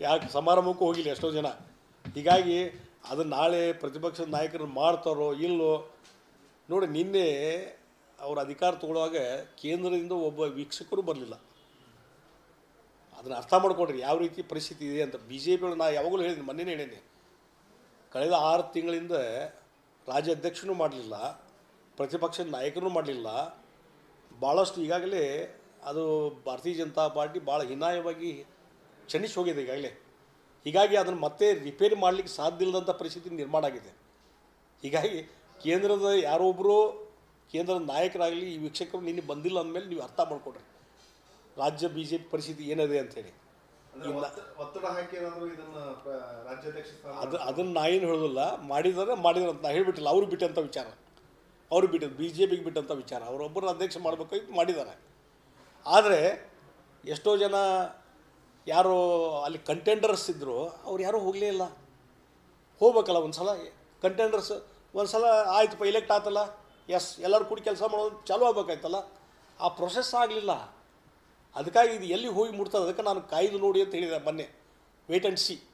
ಯಾಕೆ ಸಮಾರಂಭಕ್ಕೂ ಹೋಗಿಲ್ಲ ಎಷ್ಟೋ ಜನ ಹೀಗಾಗಿ ಅದು ನಾಳೆ ಪ್ರತಿಪಕ್ಷದ ನಾಯಕರು ಮಾಡ್ತಾರೋ ಇಲ್ಲೋ ನೋಡಿ ನಿನ್ನೆ ಅವ್ರ ಅಧಿಕಾರ ತಗೊಳ್ಳುವಾಗ ಕೇಂದ್ರದಿಂದ ಒಬ್ಬ ವೀಕ್ಷಕರು ಬರಲಿಲ್ಲ ಅದನ್ನು ಅರ್ಥ ಮಾಡ್ಕೊಡ್ರಿ ಯಾವ ರೀತಿ ಪರಿಸ್ಥಿತಿ ಇದೆ ಅಂತ ಬಿ ಜೆ ಪಿಗಳು ನಾ ಯಾವಾಗಲೂ ಹೇಳಿದ್ದೀನಿ ಮೊನ್ನೆನೇ ಹೇಳೀನಿ ಕಳೆದ ಆರು ತಿಂಗಳಿಂದ ರಾಜ್ಯ ಅಧ್ಯಕ್ಷನೂ ಮಾಡಲಿಲ್ಲ ಪ್ರತಿಪಕ್ಷದ ನಾಯಕರೂ ಮಾಡಲಿಲ್ಲ ಭಾಳಷ್ಟು ಈಗಾಗಲೇ ಅದು ಭಾರತೀಯ ಜನತಾ ಪಾರ್ಟಿ ಭಾಳ ಹೀನಾಯವಾಗಿ ಕ್ಷಣಿಸಿ ಹೋಗಿದೆ ಈಗಾಗಲೇ ಹೀಗಾಗಿ ಅದನ್ನು ಮತ್ತೆ ರಿಪೇರಿ ಮಾಡಲಿಕ್ಕೆ ಸಾಧ್ಯ ಇಲ್ಲದಂಥ ಪರಿಸ್ಥಿತಿ ನಿರ್ಮಾಣ ಆಗಿದೆ ಹೀಗಾಗಿ ಕೇಂದ್ರದ ಯಾರೊಬ್ಬರು ಕೇಂದ್ರದ ನಾಯಕರಾಗಲಿ ಈ ವೀಕ್ಷಕರು ನಿನ್ನೆ ಬಂದಿಲ್ಲ ಅಂದಮೇಲೆ ನೀವು ಅರ್ಥ ಮಾಡ್ಕೊಡ್ರಿ ರಾಜ್ಯ ಬಿ ಜೆ ಪಿ ಪರಿಸ್ಥಿತಿ ಏನಿದೆ ಅಂತೇಳಿ ಅಂದ್ರೆ ಒತ್ತ- ಒತ್ತಡ ಹಾಕಿ ಏನಾದ್ರು ಇದನ್ನ ಪ್ರ- ರಾಜ್ಯಾಧ್ಯಕ್ಷ ಸ್ಥಾನ ಅದು ಅದನ್ನು ನಾ ಏನು ಹೇಳೋದಿಲ್ಲ ಮಾಡಿದ್ದಾರೆ ಮಾಡಿದ್ರು ಅಂತ ನಾ ಹೇಳಿಬಿಟ್ಟಿಲ್ಲ ಅವ್ರು ಬಿಟ್ಟಂಥ ವಿಚಾರ ಅವ್ರು ಬಿಟ್ಟಿದ್ದು ಬಿ ಜೆ ಪಿಗೆ ಬಿಟ್ಟಂಥ ವಿಚಾರ ಅವರೊಬ್ಬರು ಅಧ್ಯಕ್ಷ ಮಾಡಬೇಕಾಗಿತ್ತು ಮಾಡಿದ್ದಾರೆ ಆದರೆ ಎಷ್ಟೋ ಜನ ಯಾರು ಅಲ್ಲಿ ಕಂಟೆಂಡರ್ಸ್ ಇದ್ದರು ಅವ್ರು ಯಾರೂ ಹೋಗಲೇ ಇಲ್ಲ ಹೋಗ್ಬೇಕಲ್ಲ ಒಂದು ಸಲ ಕಂಟೆಂಡರ್ಸ್ ಒಂದು ಸಲ ಆಯ್ತಪ್ಪ ಇಲೆಕ್ಟ್ ಆತಲ್ಲ ಎಸ್ ಎಲ್ಲರೂ ಕೂಡಿ ಕೆಲಸ ಮಾಡೋದು ಚಾಲೂ ಆಗ್ಬೇಕಾಯ್ತಲ್ಲ ಆ ಪ್ರೊಸೆಸ್ ಆಗಲಿಲ್ಲ ಅದಕ್ಕಾಗಿ ಇದು ಎಲ್ಲಿ ಹೋಗಿ ಮುಟ್ತದೆ ಅದಕ್ಕೆ ನಾನು ಕಾಯ್ದು ನೋಡಿ ಅಂತ ಹೇಳಿದೆ ಮೊನ್ನೆ wait and see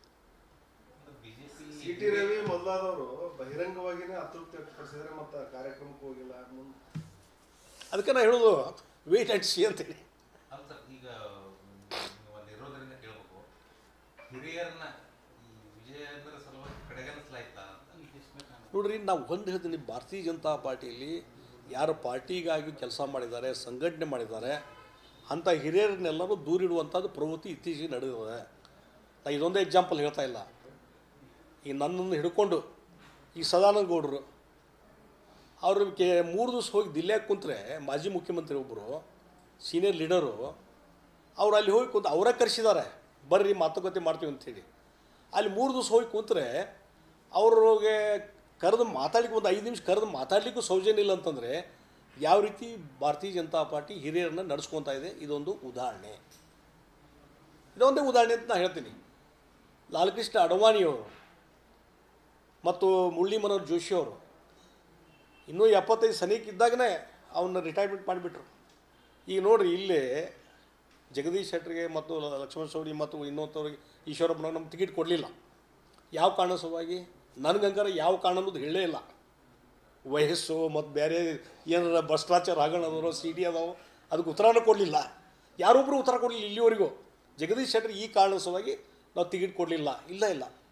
C T Ravi ಮೊದಲಾದವರು ಬಹಿರಂಗವಾಗಿನೇ ಅತೃಪ್ತಿ ವ್ಯಕ್ತಪಡಿಸಿದ್ರೆ ಮತ್ತೆ ಕಾರ್ಯಕ್ರಮಕ್ಕೆ ಹೋಗಿಲ್ಲ ಮುಂದೆ ಅದಕ್ಕೆ ನಾನು ಹೇಳೋದು ವೇಟ್ ಆ್ಯಂಡ್ ಸಿ ಅಂತೇಳಿ ಅಲ್ಲ ಸರ್ ಈಗ ನೀವು ಅಲ್ಲಿ ಇರೋದ್ರಿಂದ ಕೇಳ್ಬೇಕು ಹಿರಿಯರನ್ನ ಈ ವಿಜಯೇಂದ್ರ ಸಲುವಾಗಿ ಕಡೆಗಣಿಸ್ಲಾಯ್ತಾ ಅಂತ ನೋಡ್ರಿ ನಾವು ಒಂದು ಹೇಳ್ತೀನಿ ಭಾರತೀಯ ಜನತಾ ಪಾರ್ಟಿಯಲ್ಲಿ ಯಾರು ಪಾರ್ಟಿಗಾಗಿ ಕೆಲಸ ಮಾಡಿದ್ದಾರೆ ಸಂಘಟನೆ ಮಾಡಿದ್ದಾರೆ ಅಂಥ ಹಿರಿಯರನ್ನೆಲ್ಲರೂ ದೂರಿಡುವಂಥದ್ದು ಪ್ರವೃತ್ತಿ ಇತ್ತೀಚೆಗೆ ನಡೆದಿದೆ ನಾ ಇದೊಂದೇ ಎಕ್ಸಾಂಪಲ್ ಹೇಳ್ತಾ ಇಲ್ಲ ಈಗ ನನ್ನನ್ನು ಹಿಡ್ಕೊಂಡು ಈ ಸದಾನಂದ ಗೌಡರು ಅವರು ಕೆ ಮೂರು ದಿವಸ ಹೋಗಿ ದಿಲ್ಲಿಯಾಗ ಕುಂತ್ರೆ ಮಾಜಿ ಮುಖ್ಯಮಂತ್ರಿ ಒಬ್ಬರು ಸೀನಿಯರ್ ಲೀಡರು ಅವ್ರು ಅಲ್ಲಿ ಹೋಗಿ ಕುಂತು ಅವರೇ ಕರೆಸಿದ್ದಾರೆ ಬರ್ರಿ ಮಾತುಕತೆ ಮಾಡ್ತೀವಿ ಅಂಥೇಳಿ ಅಲ್ಲಿ ಮೂರು ದಿವಸ ಹೋಗಿ ಕೂತ್ರೆ ಅವ್ರಿಗೆ ಕರೆದು ಮಾತಾಡ್ಲಿಕ್ಕೆ ಒಂದು ಐದು ನಿಮಿಷ ಕರೆದು ಮಾತಾಡಲಿಕ್ಕೂ ಸೌಜನ್ಯ ಇಲ್ಲ ಅಂತಂದರೆ ಯಾವ ರೀತಿ ಭಾರತೀಯ ಜನತಾ ಪಾರ್ಟಿ ಹಿರಿಯರನ್ನ ನಡೆಸ್ಕೊತಾ ಇದೆ ಇದೊಂದು ಉದಾಹರಣೆ ಇದೊಂದೇ ಉದಾಹರಣೆ ಅಂತ ನಾನು ಹೇಳ್ತೀನಿ ಲಾಲ್ಕೃಷ್ಣ ಅಡ್ವಾಣಿಯವರು ಮತ್ತು ಮುರಳಿ ಮನೋಹರ್ ಜೋಶಿ ಅವರು ಇನ್ನೂ ಎಪ್ಪತ್ತೈದು ಸನಿಕ್ ಇದ್ದಾಗನೇ ಅವನ್ನ ರಿಟೈರ್ಮೆಂಟ್ ಮಾಡಿಬಿಟ್ರು ಈಗ ನೋಡ್ರಿ ಇಲ್ಲೇ ಜಗದೀಶ್ ಶೆಟ್ಟರಿಗೆ ಮತ್ತು ಲಕ್ಷ್ಮಣ ಸವಡಿ ಮತ್ತು ಇನ್ನೊಂಥವ್ರಿಗೆ ಈಶ್ವರಪ್ಪನವ್ರು ನಮ್ಗೆ ಟಿಕೆಟ್ ಕೊಡಲಿಲ್ಲ ಯಾವ ಕಾರಣ ಸಲುವಾಗಿ ನನಗಂಗಾರ ಯಾವ ಕಾರಣ ಅನ್ನೋದು ಹೇಳೇ ಇಲ್ಲ ವಯಸ್ಸು ಮತ್ತು ಬೇರೆ ಏನಾರ ಭ್ರಷ್ಟಾಚಾರ ಹಗರಣ ಅದಾರೋ ಸಿ ಡಿ ಅದಾವೋ ಅದಕ್ಕೆ ಉತ್ತರನೂ ಕೊಡಲಿಲ್ಲ ಯಾರೊಬ್ಬರು ಉತ್ತರ ಕೊಡಲಿಲ್ಲ ಇಲ್ಲಿವರೆಗೂ ಜಗದೀಶ್ ಶೆಟ್ಟರ್ ಈ ಕಾರಣ ಸಲುವಾಗಿ ನಾವು ಟಿಕೆಟ್ ಕೊಡಲಿಲ್ಲ ಇಲ್ಲ ಇಲ್ಲ